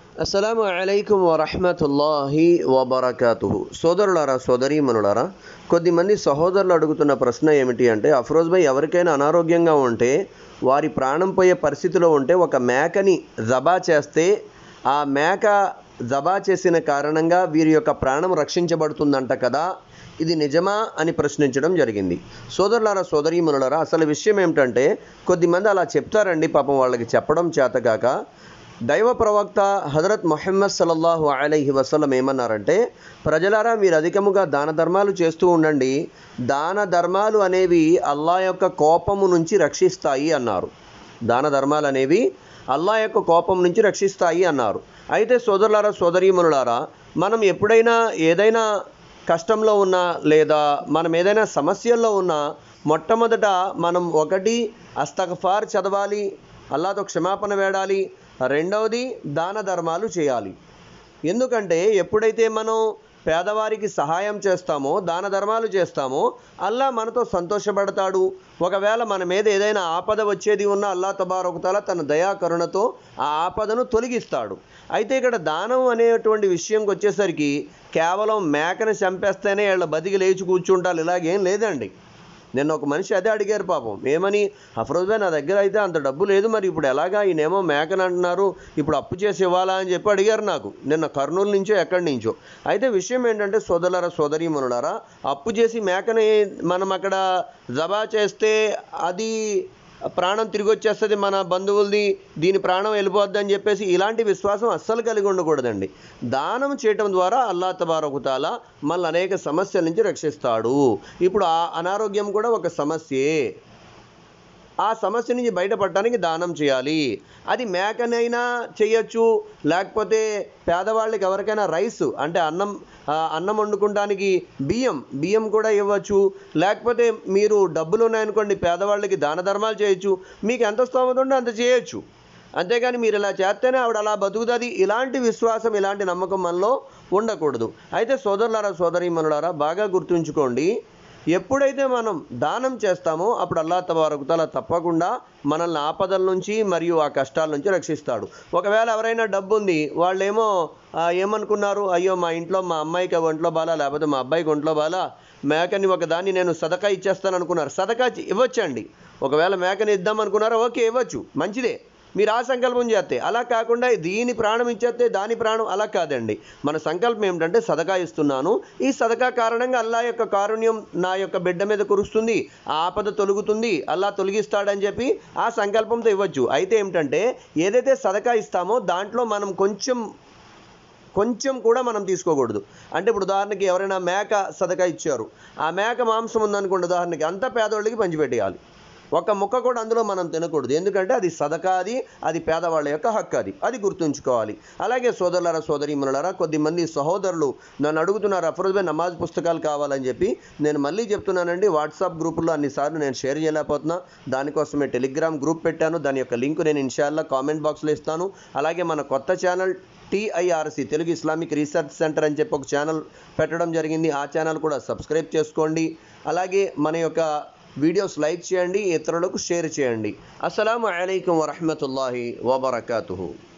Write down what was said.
అస్సలాము అలైకుం వరహమతుల్లాహి వబర్కాతుహు సోదరులారా సోదరీమణులారా కొద్దిమంది సహోదరులు అడుగుతున్న ప్రశ్న ఏమిటి అంటే అఫ్రోజ్ భాయ్ ఎవరికైనా అనారోగ్యంగా ఉంటే వారి ప్రాణం పోయే పరిస్థితిలో ఉంటే ఒక మేకని జబా చేస్తే ఆ మేక జబా చేసిన కారణంగా వీరి యొక్క ప్రాణం రక్షించబడుతుందంట కదా ఇది నిజమా అని ప్రశ్నించడం జరిగింది సోదరులారా సోదరీమణులారా అసలు విషయం ఏమిటంటే కొద్దిమంది అలా చెప్తారండి పాపం వాళ్ళకి చెప్పడం చేతగాక దైవ ప్రవక్త హజరత్ మొహమ్మద్ సల్లల్లాహు అలైహి వసల్లం ఏమన్నారంటే ప్రజలారా మీరు అధికముగా దాన ధర్మాలు చేస్తూ ఉండండి దాన ధర్మాలు అనేవి అల్లా యొక్క కోపము నుంచి రక్షిస్తాయి అన్నారు దాన ధర్మాలు అనేవి అల్లా యొక్క కోపం నుంచి రక్షిస్తాయి అన్నారు అయితే సోదరులారా సోదరీమణులారా మనం ఎప్పుడైనా ఏదైనా కష్టంలో ఉన్నా లేదా మనం ఏదైనా సమస్యల్లో ఉన్నా మొట్టమొదట మనం ఒకటి అస్తగఫార్ చదవాలి అల్లాతో క్షమాపణ వేడాలి రెండవది దాన ధర్మాలు చేయాలి ఎందుకంటే ఎప్పుడైతే మనం పేదవారికి సహాయం చేస్తామో దాన ధర్మాలు చేస్తామో అల్లా మనతో సంతోషపడతాడు ఒకవేళ మన మీద ఏదైనా ఆపద వచ్చేది ఉన్నా అల్లా తబారొకతల తన దయా కరుణతో ఆ ఆపదను తొలగిస్తాడు అయితే ఇక్కడ దానం అనేటువంటి విషయంకి వచ్చేసరికి కేవలం మేకను చంపేస్తేనే వీళ్ళ బతికి లేచి కూర్చుంటారు ఇలాగేం లేదండి నిన్న ఒక మనిషి అదే అడిగారు పాపం ఏమని అఫరోజ్ భాయ్ నా దగ్గర అయితే అంత డబ్బు లేదు మరి ఇప్పుడు ఎలాగా ఈయనేమో మేకని అంటున్నారు ఇప్పుడు అప్పు చేసి ఇవ్వాలా అని చెప్పి అడిగారు నాకు నిన్న కర్నూలు నుంచో ఎక్కడి నుంచో అయితే విషయం ఏంటంటే సోదరులారా సోదరీమణులారా అప్పు చేసి మేకని మనం అక్కడ జబా చేస్తే అది ప్రాణం తిరిగి వచ్చేస్తుంది మన బంధువులది దీని ప్రాణం వెళ్ళిపోద్ది అని చెప్పేసి ఇలాంటి విశ్వాసం అస్సలు కలిగి ఉండకూడదండి దానం చేయటం ద్వారా అల్లా తబారకుతాల మళ్ళీ అనేక సమస్యల నుంచి రక్షిస్తాడు ఇప్పుడు ఆ అనారోగ్యం కూడా ఒక సమస్యే ఆ సమస్య నుంచి బయటపడటానికి దానం చేయాలి అది మేకనైనా చేయొచ్చు లేకపోతే పేదవాళ్ళకి ఎవరికైనా రైస్ అంటే అన్నం ఆ, అన్నం వండుకోవడానికి బియ్యం బియ్యం కూడా ఇవ్వచ్చు లేకపోతే మీరు డబ్బులు ఉన్నాయనుకోండి పేదవాళ్ళకి దాన ధర్మాలు చేయొచ్చు మీకు ఎంత స్తోమత ఉంటే అంత చేయొచ్చు అంతేగాని మీరు ఇలా చేస్తేనే ఆవిడ అలా బతుకుతుంది ఇలాంటి విశ్వాసం ఇలాంటి నమ్మకం మనలో ఉండకూడదు అయితే సోదరులారా సోదరీమణులారా బాగా గుర్తుంచుకోండి ఎప్పుడైతే మనం దానం చేస్తామో అప్పుడు అల్లా తబారకుతాల తప్పకుండా మనల్ని ఆపదల నుంచి మరియు ఆ కష్టాల నుంచి రక్షిస్తాడు ఒకవేళ ఎవరైనా డబ్బు ఉంది వాళ్ళేమో ఆ, ఏమనుకున్నారు అయ్యో మా ఇంట్లో మా అమ్మాయికి ఒంట్లో బాలా లేకపోతే మా అబ్బాయికి ఒంట్లో బాలా మేకని ఒక దాన్ని నేను సదకా ఇచ్చేస్తాను అనుకున్నారు సదకా చి- ఇవ్వచ్చండి ఒకవేళ మేకని ఇద్దాం అనుకున్నారా ఓకే ఇవ్వచ్చు మంచిదే మీరు ఆ సంకల్పం చేస్తే అలా కాకుండా దీని ప్రాణం ఇచ్చేస్తే దాని ప్రాణం అలా కాదండి మన సంకల్పం ఏమిటంటే సదకా ఇస్తున్నాను ఈ సదకా కారణంగా అల్లా యొక్క కారుణ్యం నా యొక్క బిడ్డ మీద కురుస్తుంది ఆ ఆపద తొలుగుతుంది అల్లా తొలగిస్తాడని చెప్పి ఆ సంకల్పంతో ఇవ్వచ్చు అయితే ఏమిటంటే ఏదైతే సదకా ఇస్తామో దాంట్లో మనం కొంచెం కొంచెం కూడా మనం తీసుకోకూడదు అంటే ఇప్పుడు ఉదాహరణకి ఎవరైనా మేక సదకా ఇచ్చారు ఆ మేక మాంసం ఉందనుకోండి ఉదాహరణకి అంతా పేదవాళ్ళకి పంచిపెట్టేయాలి ఒక్క ముక్క కూడా అందులో మనం తినకూడదు ఎందుకంటే అది సదకా అది అది పేదవాళ్ళ యొక్క హక్కు అది అది గుర్తుంచుకోవాలి అలాగే సోదరులారా సోదరీమణులారా కొద్దిమంది సహోదరులు నన్ను అడుగుతున్నారు అఫరోజ్ భాయ్ నమాజ్ పుస్తకాలు కావాలని చెప్పి నేను మళ్ళీ చెప్తున్నానండి వాట్సాప్ గ్రూపుల్లో అన్నిసార్లు నేను షేర్ చేయలేకపోతున్నా దానికోసమే టెలిగ్రామ్ గ్రూప్ పెట్టాను దాని యొక్క లింక్ నేను ఇన్షాల్లా కామెంట్ బాక్స్లో ఇస్తాను అలాగే మన కొత్త channel TIRC Telugu Islamic research centre అని చెప్పి ఒక ఛానల్ పెట్టడం జరిగింది ఆ ఛానల్ కూడా సబ్స్క్రైబ్ చేసుకోండి అలాగే మన యొక్క వీడియోస్ లైక్ చేయండి ఇతరులకు షేర్ చేయండి అస్సలం అయికం వరహమతుల్లాహి వబర్కాతుహు